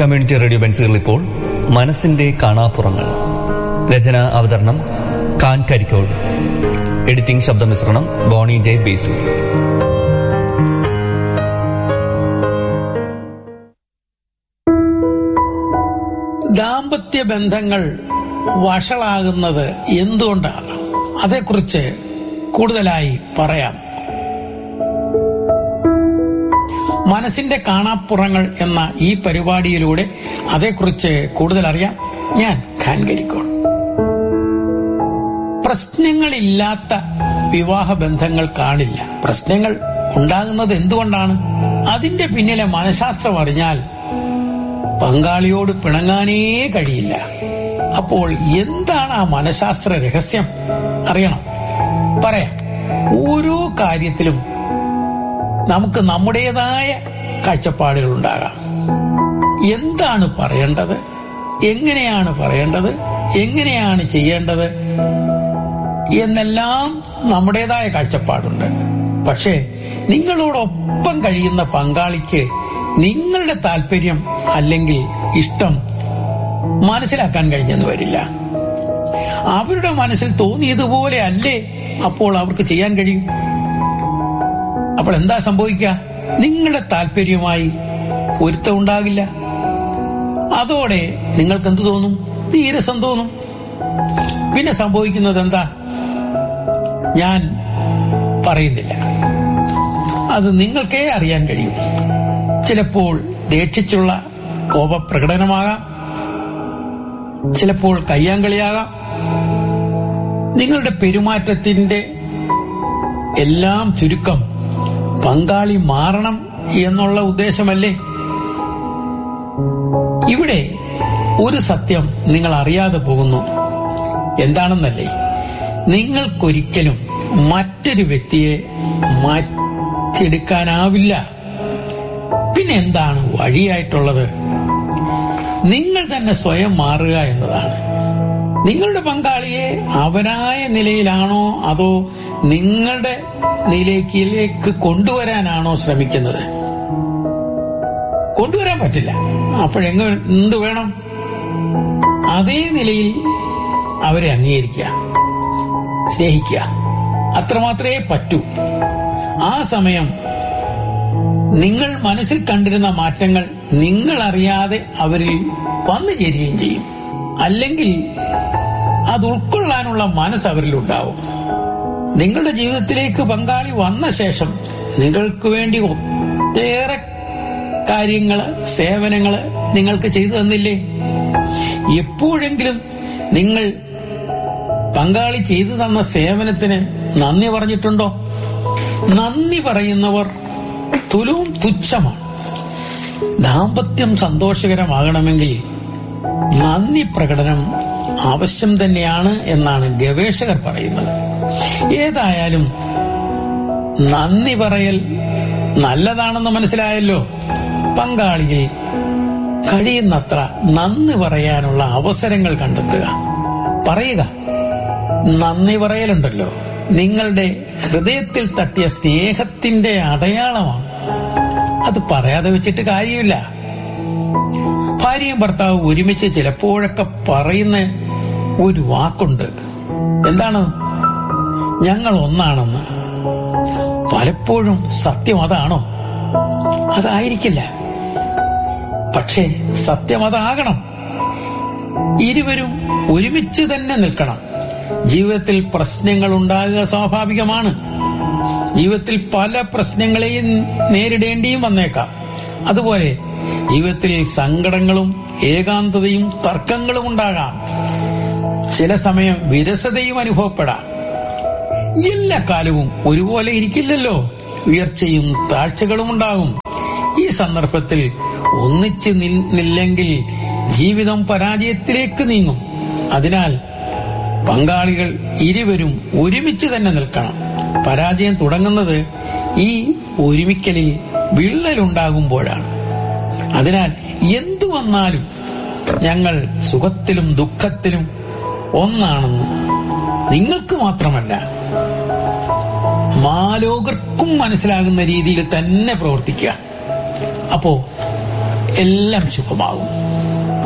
community radio ബെൻസുകൾ ഇപ്പോൾ മനസ്സിന്റെ കാണാപ്പുറങ്ങൾ രചന അവതരണം കാൻ കരിക്കോൾ എഡിറ്റിംഗ് ശബ്ദമിശ്രണം ബോണി ജെ ബേസു ദാമ്പത്യ ബന്ധങ്ങൾ വഷളാകുന്നത് എന്തുകൊണ്ടാണ് അതേക്കുറിച്ച് കൂടുതലായി പറയാം മനസ്സിന്റെ കാണാപ്പുറങ്ങൾ എന്ന ഈ പരിപാടിയിലൂടെ അതേക്കുറിച്ച് കൂടുതൽ അറിയാം ഞാൻ ഖാൻകരിക്കോൾ പ്രശ്നങ്ങളില്ലാത്ത വിവാഹ ബന്ധങ്ങൾ കാണില്ല പ്രശ്നങ്ങൾ ഉണ്ടാകുന്നത് എന്തുകൊണ്ടാണ് അതിന്റെ പിന്നിലെ മനഃശാസ്ത്രം അറിഞ്ഞാൽ പങ്കാളിയോട് പിണങ്ങാനേ കഴിയില്ല അപ്പോൾ എന്താണ് ആ മനഃശാസ്ത്ര രഹസ്യം അറിയണം പറയാം ഓരോ കാര്യത്തിലും നമുക്ക് നമ്മുടേതായ കാഴ്ചപ്പാടുകൾ ഉണ്ടാകാം എന്താണ് പറയേണ്ടത് എങ്ങനെയാണ് പറയേണ്ടത് എങ്ങനെയാണ് ചെയ്യേണ്ടത് എന്നെല്ലാം നമ്മുടേതായ കാഴ്ചപ്പാടുണ്ട് പക്ഷേ നിങ്ങളോടൊപ്പം കഴിയുന്ന പങ്കാളിക്ക് നിങ്ങളുടെ താല്പര്യം അല്ലെങ്കിൽ ഇഷ്ടം മനസ്സിലാക്കാൻ കഴിഞ്ഞെന്ന് വരില്ല അവരുടെ മനസ്സിൽ തോന്നിയതുപോലെ അല്ലേ അപ്പോൾ അവർക്ക് ചെയ്യാൻ കഴിയും അപ്പോൾ എന്താ സംഭവിക്കുക നിങ്ങളുടെ താല്പര്യവുമായി പൊരുത്തം ഉണ്ടാകില്ല അതോടെ നിങ്ങൾക്ക് എന്ത് തോന്നും നീരസം തോന്നും പിന്നെ സംഭവിക്കുന്നത് എന്താ ഞാൻ പറയുന്നില്ല അത് നിങ്ങൾക്കേ അറിയാൻ കഴിയും ചിലപ്പോൾ ദേക്ഷിച്ചുള്ള കോപപ്രകടനമാകാം ചിലപ്പോൾ കയ്യാങ്കളിയാകാം നിങ്ങളുടെ പെരുമാറ്റത്തിന്റെ എല്ലാം ചുരുക്കം പങ്കാളി മാറണം എന്നുള്ള ഉദ്ദേശമല്ലേ ഇവിടെ ഒരു സത്യം നിങ്ങൾ അറിയാതെ പോകുന്നു എന്താണെന്നല്ലേ നിങ്ങൾക്കൊരിക്കലും മറ്റൊരു വ്യക്തിയെ മാറ്റിയെടുക്കാനാവില്ല പിന്നെ എന്താണ് വഴിയായിട്ടുള്ളത് നിങ്ങൾ തന്നെ സ്വയം മാറുക എന്നതാണ് നിങ്ങളുടെ പങ്കാളിയെ അവനായ നിലയിലാണോ അതോ നിങ്ങളുടെ നിലയിലേക്ക് കൊണ്ടുവരാനാണോ ശ്രമിക്കുന്നത് കൊണ്ടുവരാൻ പറ്റില്ല അപ്പോഴെങ്ങ എന്ത് വേണം അതേ നിലയിൽ അവരെ അംഗീകരിക്കുക സ്നേഹിക്കുക അത്രമാത്രമേ പറ്റൂ ആ സമയം നിങ്ങൾ മനസ്സിൽ കണ്ടിരുന്ന മാറ്റങ്ങൾ നിങ്ങൾ അറിയാതെ അവരിൽ വന്നു ചേരുകയും ചെയ്യും അല്ലെങ്കിൽ അത് ഉൾക്കൊള്ളാനുള്ള മനസ്സ് അവരിൽ ഉണ്ടാവും നിങ്ങളുടെ ജീവിതത്തിലേക്ക് പങ്കാളി വന്ന ശേഷം നിങ്ങൾക്ക് വേണ്ടി ഒട്ടേറെ കാര്യങ്ങള് സേവനങ്ങള് നിങ്ങൾക്ക് ചെയ്തു തന്നില്ലേ എപ്പോഴെങ്കിലും നിങ്ങൾ പങ്കാളി ചെയ്തു തന്ന സേവനത്തിന് നന്ദി പറഞ്ഞിട്ടുണ്ടോ നന്ദി പറയുന്നവർ തുലവും തുച്ഛമാണ് ദാമ്പത്യം സന്തോഷകരമാകണമെങ്കിൽ നന്ദി പ്രകടനം ആവശ്യം തന്നെയാണ് എന്നാണ് ഗവേഷകർ പറയുന്നത് ഏതായാലും നന്ദി പറയൽ നല്ലതാണെന്ന് മനസ്സിലായല്ലോ പങ്കാളിയിൽ കഴിയുന്നത്ര നന്ദി പറയാനുള്ള അവസരങ്ങൾ കണ്ടെത്തുക പറയുക നന്ദി പറയലുണ്ടല്ലോ നിങ്ങളുടെ ഹൃദയത്തിൽ തട്ടിയ സ്നേഹത്തിന്റെ അടയാളമാണ് അത് പറയാതെ വെച്ചിട്ട് കാര്യമില്ല ഭാര്യയും ഭർത്താവ് ഒരുമിച്ച് ചിലപ്പോഴൊക്കെ പറയുന്ന ഒരു വാക്കുണ്ട് എന്താണ് ഞങ്ങൾ ഒന്നാണെന്ന് പലപ്പോഴും സത്യം അതാണോ അതായിരിക്കില്ല പക്ഷേ സത്യം അതാകണം ഇരുവരും ഒരുമിച്ച് തന്നെ നിൽക്കണം ജീവിതത്തിൽ പ്രശ്നങ്ങൾ ഉണ്ടാകുക സ്വാഭാവികമാണ് ജീവിതത്തിൽ പല പ്രശ്നങ്ങളെയും നേരിടേണ്ടിയും വന്നേക്കാം അതുപോലെ ജീവിതത്തിൽ സങ്കടങ്ങളും ഏകാന്തതയും തർക്കങ്ങളും ഉണ്ടാകാം ചില സമയം വിരസതയും അനുഭവപ്പെടാം എല്ലാ കാലവും ഒരുപോലെ ഇരിക്കില്ലല്ലോ ഉയർച്ചയും താഴ്ചകളും ഉണ്ടാകും ഈ സന്ദർഭത്തിൽ ഒന്നിച്ച് നിന്നില്ലെങ്കിൽ ജീവിതം പരാജയത്തിലേക്ക് നീങ്ങും അതിനാൽ പങ്കാളികൾ ഇരുവരും ഒരുമിച്ച് തന്നെ നിൽക്കണം പരാജയം തുടങ്ങുന്നത് ഈ ഒരുമിക്കലിൽ വിള്ളലുണ്ടാകുമ്പോഴാണ് അതിനാൽ എന്തു വന്നാലും ഞങ്ങൾ സുഖത്തിലും ദുഃഖത്തിലും ഒന്നാണെന്ന് നിങ്ങൾക്ക് മാത്രമല്ല മാലോകർക്കും മനസ്സിലാകുന്ന രീതിയിൽ തന്നെ പ്രവർത്തിക്കുക അപ്പോ എല്ലാം ശുഭമാകും